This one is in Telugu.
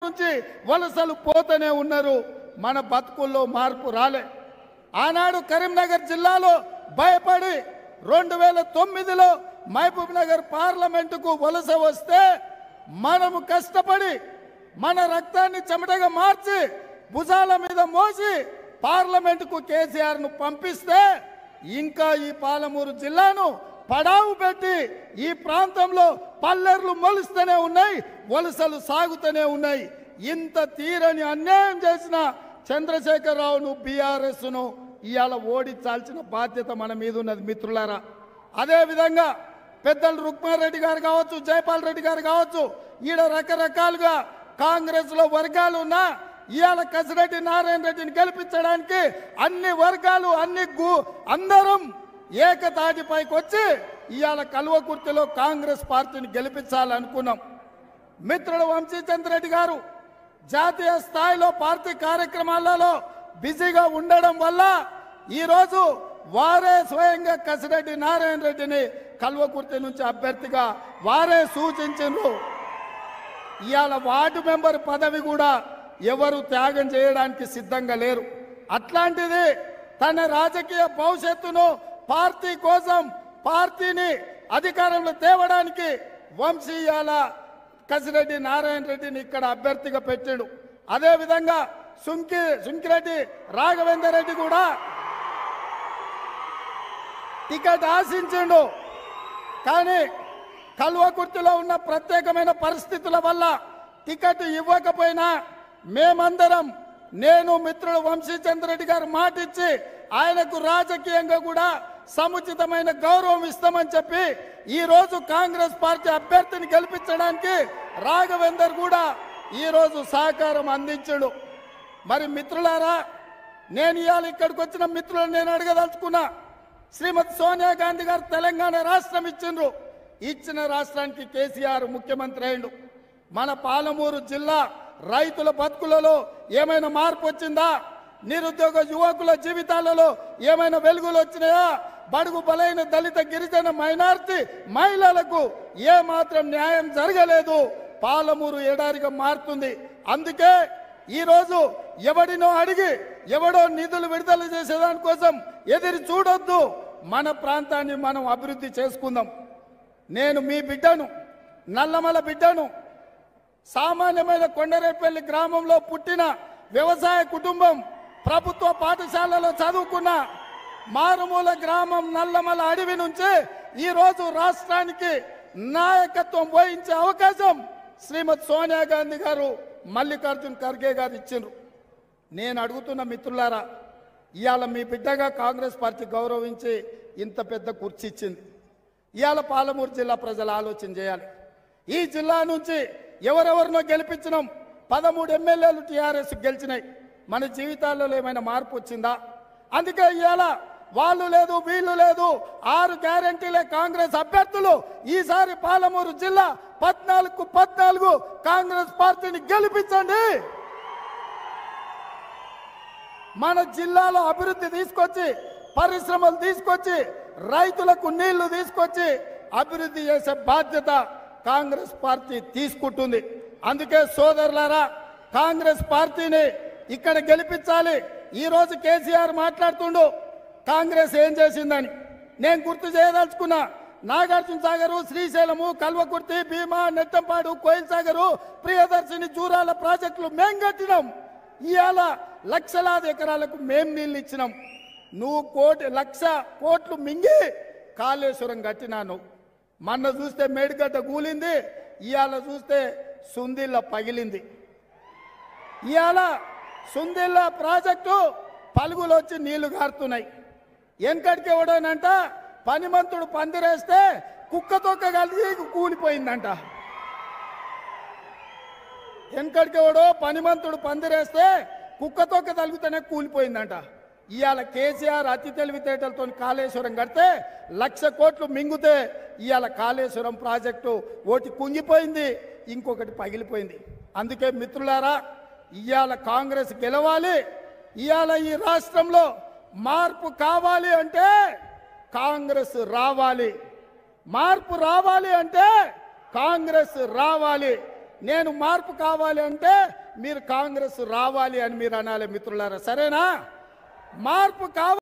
నుంచి వలసలు పోతూనే ఉన్నారు మన బతుకుల్లో మార్పు రాలే ఆనాడు కరీంనగర్ జిల్లాలో భయపడి రెండు వేల తొమ్మిదిలో మహబూబ్ నగర్ పార్లమెంటుకు వలస వస్తే మనము కష్టపడి మన రక్తాన్ని చెమటగా మార్చి భుజాల మీద మోసి పార్లమెంటుకు కేసీఆర్ ను పంపిస్తే ఇంకా ఈ పాలమూరు జిల్లాను పడావు పెట్టి ఈ ప్రాంతంలో పల్లెర్లు మొలుస్తూనే ఉన్నాయి వలసలు సాగుతూనే ఉన్నాయి ఇంత తీరని అన్యాయం చేసిన చంద్రశేఖరరావును బీఆర్ఎస్ను ఇవాళ ఓడించాల్సిన బాధ్యత మన మీద ఉన్నది మిత్రులారా అదేవిధంగా పెద్దలు రుక్మారెడ్డి గారు కావచ్చు జయపాల్ రెడ్డి గారు కావచ్చు ఈడ రకరకాలుగా కాంగ్రెస్ లో వర్గాలు ఉన్నా ఇవాళ కసిరెడ్డి నారాయణ రెడ్డిని గెలిపించడానికి అన్ని వర్గాలు అన్ని గు అందరం ఏకతాటిపైకి వచ్చి ఇవాళ కల్వకుర్తిలో కాంగ్రెస్ పార్టీని గెలిపించాలనుకున్నాం మిత్రుడు వంశీచంద్రెడ్డి గారు జాతీయ స్థాయిలో పార్టీ కార్యక్రమాలలో బిజీగా ఉండడం వల్ల ఈరోజు వారే స్వయంగా కసిరెడ్డి నారాయణ రెడ్డిని కల్వకుర్తి నుంచి అభ్యర్థిగా వారే సూచించారు ఇవాళ వార్డు మెంబర్ పదవి కూడా ఎవరు త్యాగం చేయడానికి సిద్ధంగా లేరు అట్లాంటిది తన రాజకీయ భవిష్యత్తును పార్టీ కోసం పార్టీని అధికారంలో తేవడానికి వంశీయాల కసిరెడ్డి నారాయణ రెడ్డిని ఇక్కడ అభ్యర్థిగా పెట్టాడు అదేవిధంగా సుంకి సుంకిరెడ్డి రాఘవేందర్ రెడ్డి కూడా టికెట్ ఆశించిండు కానీ కల్వకుర్తిలో ఉన్న ప్రత్యేకమైన పరిస్థితుల వల్ల టికెట్ ఇవ్వకపోయినా మేమందరం నేను మిత్రుడు వంశీచంద్రెడ్డి గారు మాటిచ్చి ఆయనకు రాజకీయంగా కూడా సముచితమైన గౌరవం ఇస్తామని చెప్పి ఈ రోజు కాంగ్రెస్ పార్టీ అభ్యర్థిని గెలిపించడానికి రాఘవేందర్ కూడా ఈ రోజు సహకారం అందించాడు మరి మిత్రులారా నేను ఇవాళ ఇక్కడికి వచ్చిన మిత్రులను నేను అడగదలుచుకున్నా శ్రీమతి సోనియా గాంధీ గారు తెలంగాణ రాష్ట్రం ఇచ్చిండ్రు ఇచ్చిన రాష్ట్రానికి కేసీఆర్ ముఖ్యమంత్రి అయిండు మన పాలమూరు జిల్లా రైతుల బతుకులలో ఏమైనా మార్పు వచ్చిందా నిరుద్యోగ యువకుల జీవితాలలో ఏమైనా వెలుగులు వచ్చినాయా బడుగు బలైన దళిత గిరిజన మైనార్టీ మహిళలకు ఏ మాత్రం న్యాయం జరగలేదు పాలమూరు ఎడారిగా మారుతుంది అందుకే ఈ రోజు ఎవడినో అడిగి ఎవడో నిధులు విడుదల చేసేదాని కోసం ఎదురు చూడొద్దు మన ప్రాంతాన్ని మనం అభివృద్ధి చేసుకుందాం నేను మీ బిడ్డను నల్లమల బిడ్డను సామాన్యమైన కొండరేపల్లి గ్రామంలో పుట్టిన వ్యవసాయ కుటుంబం ప్రభుత్వ పాఠశాలలో చదువుకున్న మారుమూల గ్రామం నల్లమల అడవి నుంచి ఈ రోజు రాష్ట్రానికి నాయకత్వం వహించే అవకాశం శ్రీమతి సోనియా గాంధీ గారు మల్లికార్జున్ ఖర్గే గారు ఇచ్చిండ్రు నేను అడుగుతున్న మిత్రులారా ఇవాళ మీ బిడ్డగా కాంగ్రెస్ పార్టీ గౌరవించి ఇంత పెద్ద కుర్చీ ఇచ్చింది ఇవాళ పాలమూరు జిల్లా ప్రజలు ఆలోచన చేయాలి ఈ జిల్లా నుంచి ఎవరెవరినో గెలిపించినాం పదమూడు ఎమ్మెల్యేలు టీఆర్ఎస్ గెలిచినాయి మన జీవితాల్లో ఏమైనా మార్పు వచ్చిందా అందుకే ఇవాళ వాళ్ళు లేదు వీళ్ళు లేదు ఆరు గ్యారంటీలే కాంగ్రెస్ అభ్యర్థులు ఈసారి పాలమూరు జిల్లా పద్నాలుగు పద్నాలుగు కాంగ్రెస్ పార్టీని గెలిపించండి మన జిల్లాలో అభివృద్ధి తీసుకొచ్చి పరిశ్రమలు తీసుకొచ్చి రైతులకు నీళ్లు తీసుకొచ్చి అభివృద్ధి చేసే బాధ్యత కాంగ్రెస్ పార్టీ తీసుకుంటుంది అందుకే సోదరులారా కాంగ్రెస్ పార్టీని ఇక్కడ గెలిపించాలి ఈ రోజు కేసీఆర్ మాట్లాడుతుండు కాంగ్రెస్ ఏం చేసిందని నేను గుర్తు చేయదలుచుకున్నా నాగార్జున సాగరు శ్రీశైలము కల్వకుర్తి భీమా నెట్టంపాడు కోయిల్ సాగరు ప్రియదర్శిని జూరాల ప్రాజెక్టులు మేం కట్టినాం ఇవాళ లక్షలాది ఎకరాలకు మేం నీళ్ళు ఇచ్చినాం నువ్వు కోటి లక్ష కోట్లు మింగి కాళేశ్వరం కట్టినాను మొన్న చూస్తే మేడిగడ్డ కూలింది ఇవాళ చూస్తే సుందిల్ల పగిలింది ఇవాళ సుందిల్ల ప్రాజెక్టు పలుగులు వచ్చి నీళ్లు గారుతున్నాయి వెనకడికి ఎవడోనంట పనిమంతుడు పందిరేస్తే కుక్క తొక్క కలిగి కూలిపోయిందంట వెనకడికి ఎవడో పనిమంతుడు పందిరేస్తే కుక్క తొక్క తలుగుతూనే కూలిపోయిందంట ఇవాళ కేసీఆర్ అతి తెలివితేటలతో కాళేశ్వరం కడితే లక్ష కోట్లు మింగుతే ఇవాళ కాళేశ్వరం ప్రాజెక్టు ఒకటి కుంగిపోయింది ఇంకొకటి పగిలిపోయింది అందుకే మిత్రులారా ఇవాళ కాంగ్రెస్ గెలవాలి ఇవాళ ఈ రాష్ట్రంలో మార్పు కావాలి అంటే కాంగ్రెస్ రావాలి మార్పు రావాలి అంటే కాంగ్రెస్ రావాలి నేను మార్పు కావాలి అంటే మీరు కాంగ్రెస్ రావాలి అని మీరు అనాలి మిత్రులారా సరేనా మార్పు కావాలి